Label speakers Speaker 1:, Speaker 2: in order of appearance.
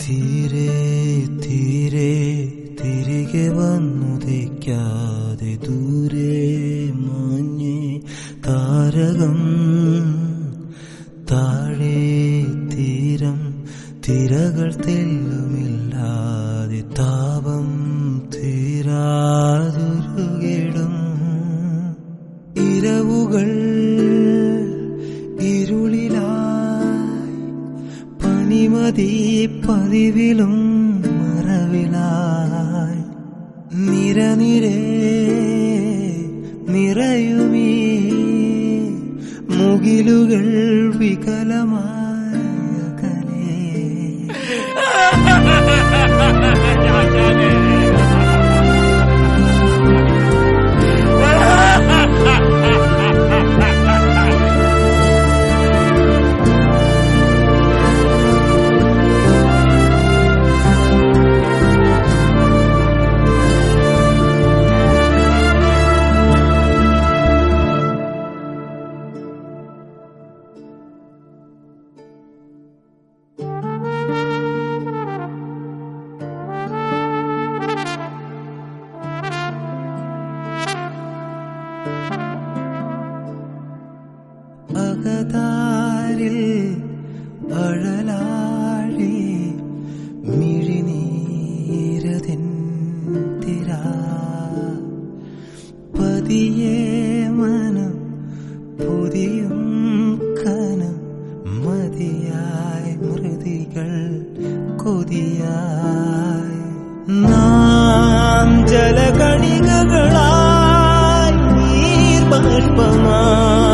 Speaker 1: തീരെ തീരെ തിരികെ വന്നുദിക്കാതെ ദൂരെ മാഞ്ഞേ താരകം താഴെ തീരം തിരകൾ തെല്ലുമില്ലാതെ താപം തീരാതുരുകിടും ഇരവുകൾ ഇരുളിലായി പണിമതി പതിവിലും മറവിലായി നിരനിരേ നിറയുമീ മുകിലുകൾ വികലമായ കലേ അകതാരിൽ അഴലാഴി മിഴിനീരതിൻ തിര പതിയെ മനം പുതിയും കനം മതിയായി മൃതികൾ കൊതിയായി നാം ജലകണികകളായി നീർബാഷ്പമായി